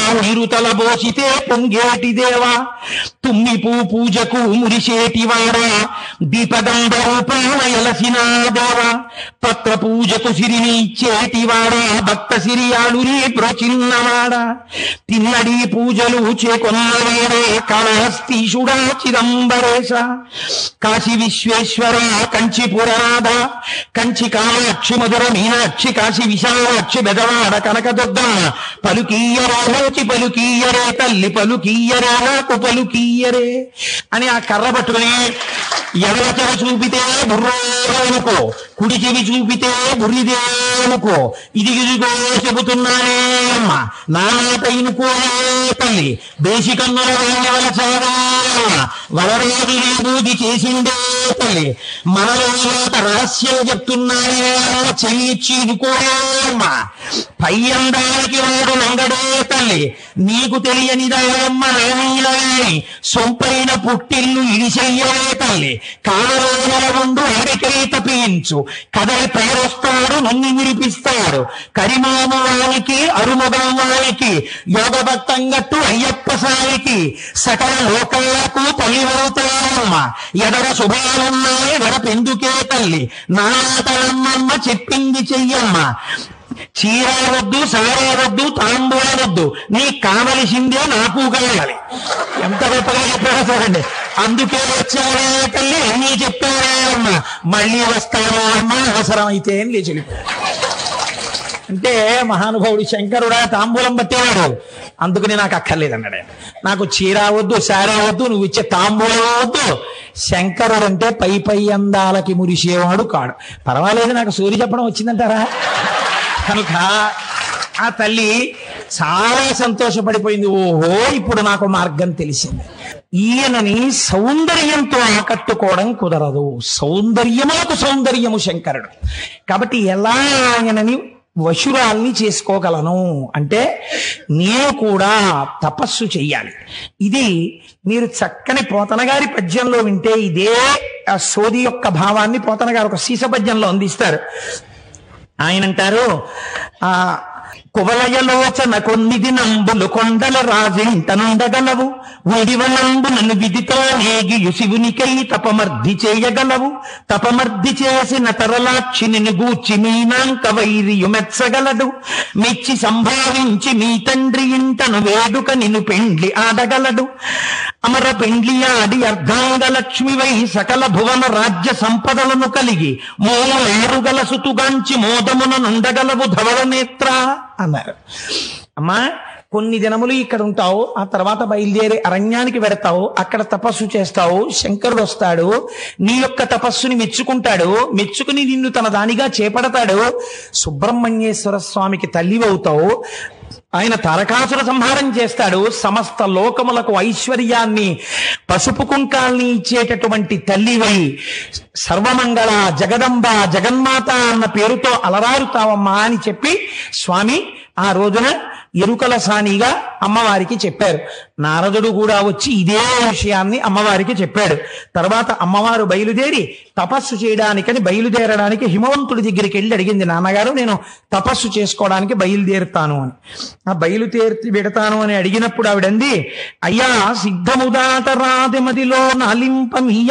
నీరు తలబోసితే పొంగేటి దేవా తుమ్మి పూ పూజకు మురిసేటి వాడా దీపగంధ రూపాన ఎలసిన దేవా పత్ర పూజకు సిరిని ఇచ్చేటి వాడా భక్త సిరియాలుని బ్రోచిన్నవాడా తిన్నడి పూజలు చేకొన్నవాడే కాళహస్తీషుడా చిదంబరేశ కాశీ విశ్వేశ్వర కంచి పురాద కంచి కామాక్షి మధుర మీనాక్షి కాశీ విశాలాక్షి బెదవాడ కనకదుర్గ పలుకీయరే లోచి పలుకీయరే తల్లి పలుకీయరే నాకు పలుకీయరే అని ఆ కర్ర పట్టుకుని ఎవరి చెవి చూపితే బుర్రో అనుకో కుడి చెవి చూపితే బుర్రిదే అనుకో ఇది ఇదిగో చెబుతున్నానే అమ్మ నా మాట ఇనుకోనే తల్లి దేశికన్నుల వలచారా వలరాజు బూది చేసిందే తల్లి మనలో మాట రహస్యం చెప్తున్నానే చెయ్యిచ్చి ఇనుకోనే అమ్మ పై అందానికి వాడు నంగడే తల్లి నీకు తెలియనిదమ్మ నాయని సొంపైన పుట్టిల్లు ఇడిచెయ్యవే తల్లి కాలరోజుల ముందు అడికై తప్పించు కదలి పేరొస్తాడు నన్ను విరిపిస్తాడు కరిమాము వానికి అరుముగం వానికి యోగ భక్తంగట్టు అయ్యప్ప సాయికి సకల లోకాలకు తల్లివవుతాయమ్మ ఎదర శుభాలున్నాయి వెడపెందుకే తల్లి నా తలమ్మమ్మ చెప్పింది చెయ్యమ్మ చీర వద్దు సారే వద్దు తాంబూల వద్దు నీ కావలసిందే నాకు కావాలి ఎంత గొప్పగా చెప్పారో చూడండి అందుకే వచ్చావే తల్లి నీ చెప్పావే అమ్మ మళ్ళీ వస్తావా అమ్మ అవసరమైతే అని లేచి వెళ్ళిపోయాడు. అంటే మహానుభావుడు శంకరుడా తాంబూలం పట్టేవాడు అందుకని నాకు అక్కర్లేదన్నాడు ఆయన. నాకు చీర వద్దు సారా వద్దు నువ్వు ఇచ్చే తాంబూలం వద్దు శంకరుడు అంటే పై పై అందాలకి మురిసేవాడు కాడు పర్వాలేదు నాకు సూర్య చెప్పడం వచ్చిందంటారా కనుక ఆ తల్లి చాలా సంతోషపడిపోయింది ఓహో ఇప్పుడు నాకు మార్గం తెలిసింది ఈయనని సౌందర్యంతో ఆకట్టుకోవడం కుదరదు సౌందర్యములకు సౌందర్యము శంకరుడు కాబట్టి ఎలా ఆయనని వశురాల్ని చేసుకోగలను అంటే నేను కూడా తపస్సు చెయ్యాలి ఇది మీరు చక్కని పోతన గారి పద్యంలో వింటే ఇదే ఆ సోది యొక్క భావాన్ని పోతన గారు ఒక సీస పద్యంలో అందిస్తారు ఆయన అంటారు ఆ కువలయలోచన కొన్ని దినంబులు కొండల రాజింటనుండగలవు ఒడివనంబు నన్ను విధితో నేగియు శివునికై తపమర్ధి చేయగలవు తపమర్ధి చేసిన తరలాక్షి నిన్ను గూర్చి మీనాంక వైరియు మెచ్చగలడు మెచ్చి సంభావించి మీ తండ్రి ఇంటను వేడుక నిన్ను పెండ్లి ఆడగలడు అమర పెండ్లి ఆడి అర్ధాంగ లక్ష్మివై సకల భువన రాజ్య సంపదలను కలిగి మూలేరుగల సుతుగాంచి మోదమున నుండగలవు ధవల నేత్ర అన్నారు అమ్మా కొన్ని దినములు ఇక్కడ ఉంటావు ఆ తర్వాత బయలుదేరి అరణ్యానికి వెడతావు అక్కడ తపస్సు చేస్తావు శంకరుడు వస్తాడు నీ యొక్క తపస్సుని మెచ్చుకుంటాడు మెచ్చుకుని నిన్ను తన దానిగా చేపడతాడు సుబ్రహ్మణ్యేశ్వర స్వామికి తల్లివవుతావు ఆయన తారకాసుర సంహారం చేస్తాడు సమస్త లోకములకు ఐశ్వర్యాన్ని పసుపు కుంకాల్ని ఇచ్చేటటువంటి తల్లివై సర్వమంగళ జగదంబ జగన్మాత అన్న పేరుతో అలరారుతావమ్మా అని చెప్పి స్వామి ఆ రోజున ఎరుకల సానిగా అమ్మవారికి చెప్పారు నారదుడు కూడా వచ్చి ఇదే విషయాన్ని అమ్మవారికి చెప్పాడు తర్వాత అమ్మవారు బయలుదేరి తపస్సు చేయడానికని బయలుదేరడానికి హిమవంతుడి దగ్గరికి వెళ్ళి అడిగింది నాన్నగారు నేను తపస్సు చేసుకోవడానికి బయలుదేరుతాను అని ఆ బయలుదేరి పెడతాను అని అడిగినప్పుడు ఆవిడంది అయ్యా సిద్ధముదాత రాదిమదిలో నాలింప మీ